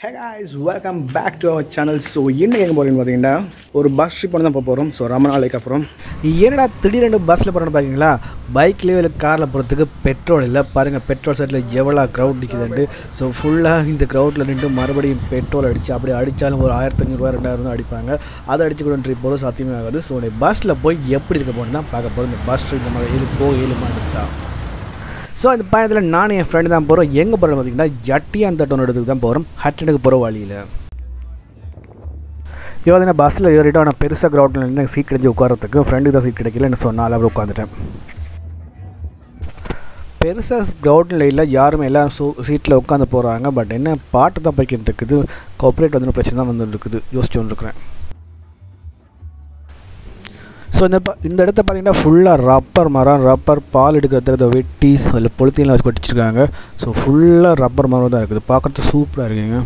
hey guys welcome back to our channel so இன்னைக்கு எங்கே போகிறீங்கன்னு பார்த்தீங்கன்னா ஒரு பஸ் ட்ரிப் தான் போக போகிறோம் ஸோ ரொம்ப நாளைக்கு அப்புறம் என்னடா திடீர்னு பஸ்ஸில் போகிறோன்னு பார்த்தீங்களா பைக்லேயோ இல்லை காரில் போகிறதுக்கு பெட்ரோல் இல்லை பாருங்கள் பெட்ரோல் சைடில் எவ்வளோ க்ரௌட் நிற்குதுன்ட்டு ஸோ ஃபுல்லாக இந்த க்ரௌட்டில் நின்று மறுபடியும் பெட்ரோல் அடித்து அப்படி அடித்தாலும் ஒரு ஆயிரத்தஞ்சூறுவா ரெண்டாயிரம் தான் அடிப்பாங்க அதை அடிச்சு கூட ட்ரிப் போகிறது சாத்தியமே ஆகாது ஸோ இந்த பஸ்ஸில் போய் எப்படி இருக்க போகணும் தான் பார்க்க போகிறோம் இந்த பஸ் ட்ரிப் நம்ம ஏழு போ ஏழு தான் ஸோ இந்த பயணத்தில் நானும் என் ஃப்ரெண்டு தான் போகிறோம் எங்கே போகிறோம் பார்த்தீங்கன்னா ஜட்டி அந்த டோன் இடத்துக்கு தான் போகிறோம் ஹட்டனுக்கு போகிற வழியில் இப்போ பார்த்தீங்கன்னா பஸ்ஸில் ஏறிட்டு ஆனால் பெருசாக கிரௌண்டில் நின்று எனக்கு சீட் கிடைச்சி உட்காரத்துக்கு ஃப்ரெண்டுக்கு தான் சீட் கிடைக்கலன்னு சொன்னால் அவர் உட்காந்துட்டேன் பெருசாக கிரௌண்டில் இல்லை யாருமே எல்லாரும் சூ சீட்டில் உட்காந்து போகிறாங்க பட் என்ன பாட்டு தான் போய்க்கிட்டு இருக்குது கார்பரேட் வந்து பிரச்சனை தான் வந்துட்டு இருக்குது யோசிச்சு வந்துருக்குறேன் ஸோ இந்த ப இந்த இடத்த பார்த்தீங்கன்னா ஃபுல்லாக ரப்பர் மரம் ரப்பர் பால் எடுக்கிற இடத்துல வெட்டி அதில் பொலித்தீனில் வச்சு கொட்டிச்சிருக்காங்க ஸோ ஃபுல்லாக ரப்பர் மரம் தான் இருக்குது பார்க்குறது சூப்பராக இருக்குங்க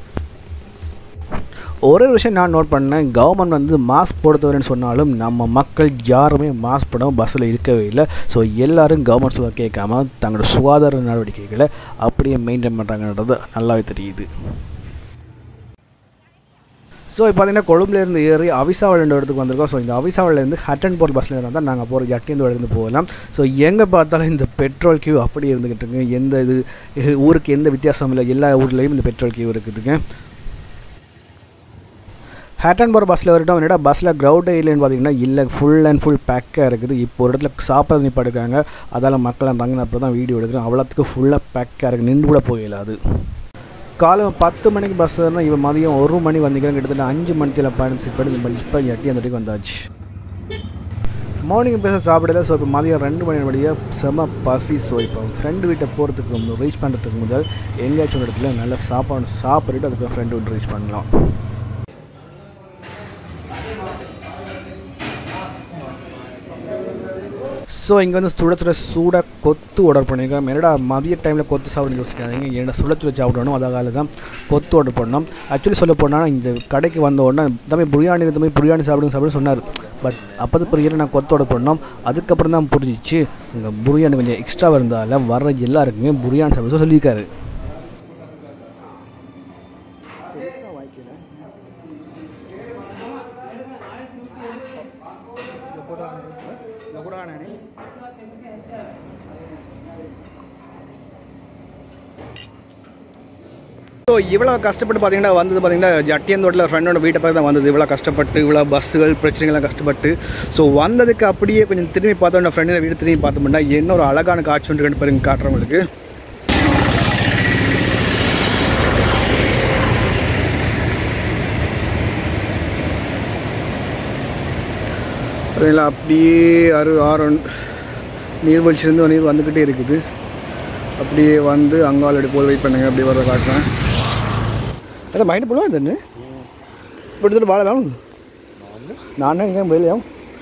ஒரே விஷயம் நான் நோட் பண்ணேன் கவர்மெண்ட் வந்து மாஸ்க் போடுறதுன்னு சொன்னாலும் நம்ம மக்கள் யாருமே மாஸ்க் போடாமல் பஸ்ஸில் இருக்கவே இல்லை ஸோ எல்லோரும் கவர்மெண்ட் சொல்ல கேட்காம தங்களோட சுகாதார நடவடிக்கைகளை அப்படியே மெயின்டைன் பண்ணுறாங்கன்றது நல்லாவே தெரியுது ஸோ இப்போ பார்த்தீங்கன்னா கொழும்புலேருந்து ஏறி அவிசாவல் ரெண்டு இடத்துக்கு வந்திருக்கோம் ஸோ இந்த அவிசாவிலேருந்து ஹட்டன் போகிற பஸ்ஸில் இருந்தால் நாங்கள் போகிற ஜட்டியந்து இடத்துக்கு போகலாம் ஸோ எங்கே பார்த்தாலும் இந்த பெட்ரோல் கியூ அப்படி இருந்துக்கிட்டு இருக்கு எந்த இது ஊருக்கு எந்த வித்தியாசம் இல்லை எல்லா ஊர்லேயும் இந்த பெட்ரோல் கியூ இருக்குதுங்க ஹேட்டன் போகிற பஸ்ஸில் வரட்டும் என்னடா பஸ்ஸில் க்ரௌட் இல்லைன்னு பார்த்தீங்கன்னா இல்லை ஃபுல் அண்ட் ஃபுல் பேக்காக இருக்குது இப்போ ஒரு இடத்துல சாப்பிட்றது நிப்பாடுக்காங்க அதால் மக்கள் இருந்தாங்க அப்புறம் தான் வீடியோ எடுக்கிறேன் அவ்வளோத்துக்கு ஃபுல்லாக பேக்காக இருக்குது நின்று கூட போகல அது காலை பத்து மணிக்கு பஸ் ஏறினா இவன் மதியம் ஒரு மணி வந்தீங்கன்னா கிட்டத்தட்ட அஞ்சு மணித்தில் பயணம் செட் பண்ணி இந்த இப்போ எட்டி அந்த இடத்துக்கு வந்தாச்சு மார்னிங் பேச சாப்பிடல ஸோ இப்போ மதியம் ரெண்டு மணி வழியாக செம பசி ஸோ இப்போ ஃப்ரெண்டு வீட்டை போகிறதுக்கு ரீச் பண்ணுறதுக்கு முதல் எங்கேயாச்சும் ஒரு இடத்துல நல்ல சாப்பாடு சாப்பிட்டுட்டு அதுக்கு ஃப்ரெண்டு வீட்டு ரீச் பண்ணலாம் ஸோ இங்கே வந்து சுட சுட சூடாக கொத்து ஆர்டர் பண்ணியிருக்கோம் என்னடா மதிய டைமில் கொத்து சாப்பிட யோசிக்காதீங்க என்னடா சுட சுட சாப்பிடணும் அதால தான் கொத்து ஆர்டர் பண்ணோம் ஆக்சுவலி சொல்ல போனால் இந்த கடைக்கு வந்த உடனே தம்பி பிரியாணி தம்பி பிரியாணி சாப்பிடுங்க சாப்பிடுன்னு சொன்னார் பட் அப்போது பிரியாணி நான் கொத்து ஆர்டர் பண்ணோம் அதுக்கப்புறம் தான் புரிஞ்சிச்சு இங்கே பிரியாணி கொஞ்சம் எக்ஸ்ட்ரா இருந்தால வர்ற எல்லாருக்குமே பிரியாணி சாப்பிட சொல்லியிருக்காரு ஸோ இவ்வளோ கஷ்டப்பட்டு பார்த்தீங்கன்னா வந்தது பார்த்தீங்கன்னா ஜட்டியந்தோட்டில் ஃப்ரெண்டோட வீட்டை பார்த்து தான் வந்தது இவ்வளோ கஷ்டப்பட்டு இவ்வளோ பஸ்ஸுகள் பிரச்சனைகள்லாம் கஷ்டப்பட்டு ஸோ வந்ததுக்கு அப்படியே கொஞ்சம் திரும்பி பார்த்தோம் ஃப்ரெண்டோட வீடு திரும்பி பார்த்தோம்னா என்ன ஒரு அழகான காட்சி ஒன்று ரெண்டு பேருக்கு காட்டுறவங்களுக்கு பார்த்தீங்களா அப்படியே ஆறு ஆறு நீர்வீழ்ச்சிலேருந்து நீர் வந்துக்கிட்டே இருக்குது அப்படியே வந்து அங்கால் எடுத்து போய் வெயிட் பண்ணுங்க அப்படியே வர காட்டுறேன் அதான் மைண்ட் பண்ணுவோம் தண்ணு இப்போ எடுத்துகிட்டு வாழ வேணும் நான் இங்கே போயிலையாம்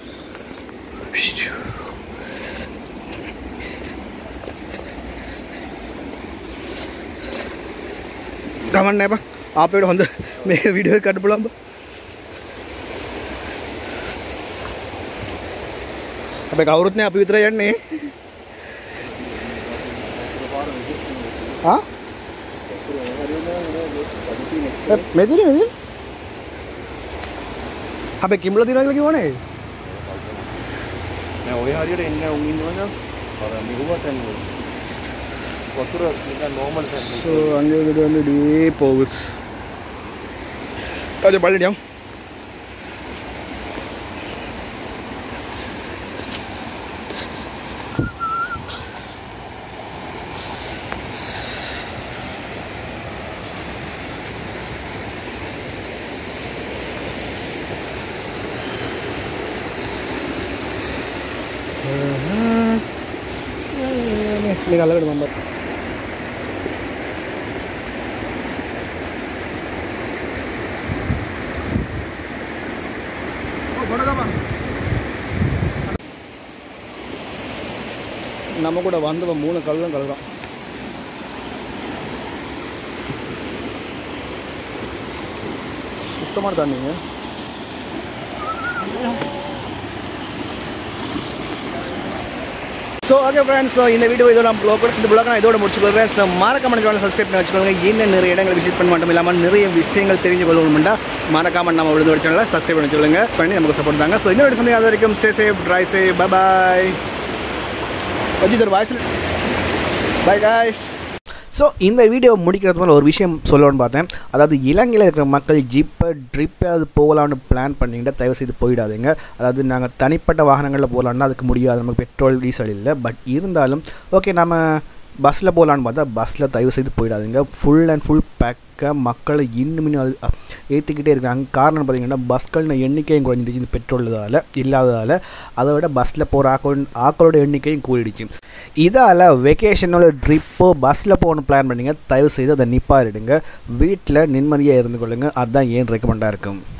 තමන්නෑප අපට හොඳ මේක විඩිය කට පුළම්බ අප කවුරුත්නය අපි විතර යන්නේ මෙදින මෙදි අප කිම්ල තිරගලකි වනේ ඔය හරියට එන්න උන් ඉන්නවද අර මිගුමට වතුර නිකන් නෝමල් ஸோ அங்கே இது வந்து இப்படியே போகுது கொஞ்சம் பள்ளிடியும் நீ கலர் நம்பர் நம்ம கூட வந்தவன் மூணு கல்லும் கலரான் சுத்தமான தண்ணிங்க so so okay friends so இந்த வீடியோ இதோட ப்ளாக் இந்த ப்ளாக் நான் இதோட முடிச்சுக்கொள்கிறேன் ஸோ மறக்காம சேனல் சப்ஸ்கிரைப் பண்ணி வச்சுக்கோங்க இன்னும் நிறைய இடங்களை விசிட் பண்ண மட்டும் இல்லாமல் நிறைய விஷயங்கள் தெரிஞ்சு கொள்ளணும்னா மறக்காம நம்ம விழுந்து ஒரு சேனலை சப்ஸ்கிரைப் பண்ணி வச்சுக்கோங்க பண்ணி நமக்கு சப்போர்ட் தாங்க ஸோ இன்னொரு சமயம் அது வரைக்கும் stay safe try safe bye bye வஜிதர் வாய்ஸ் பை காய்ஸ் ஸோ இந்த வீடியோ முடிக்கிறதுக்கு மேலே ஒரு விஷயம் சொல்லணும்னு பார்த்தேன் அதாவது இலங்கையில் இருக்கிற மக்கள் ஜிப்பை ட்ரிப்பாவது போகலான்னு பிளான் பண்ணிக்கிட்ட தயவு செய்து போயிடாதீங்க அதாவது நாங்கள் தனிப்பட்ட வாகனங்களில் போகலான்னா அதுக்கு முடியாது நமக்கு பெட்ரோல் டீசல் இல்லை பட் இருந்தாலும் ஓகே நம்ம பஸ்ஸில் போகலான்னு பார்த்தா பஸ்ஸில் தயவு செய்து போயிடாதீங்க ஃபுல் அண்ட் ஃபுல் பேக்காக மக்களை இன்னும் இன்னும் அது ஏற்றிக்கிட்டே இருக்காங்க காரணம் பார்த்தீங்கன்னா பஸ்களின் எண்ணிக்கையும் குறைஞ்சிடுச்சு இந்த பெட்ரோல் இதால் இல்லாததால் அதை விட பஸ்ஸில் போகிற ஆக்கள் ஆக்களோட எண்ணிக்கையும் கூடிடுச்சு இதால் வெக்கேஷனோட ட்ரிப்போ பஸ்ஸில் போகணும் பிளான் பண்ணிங்க தயவு செய்து அதை நிப்பாரிடுங்க வீட்டில் நிம்மதியாக இருந்து கொள்ளுங்கள் அதுதான் ஏன் ரெக்கமெண்டாக இருக்கும்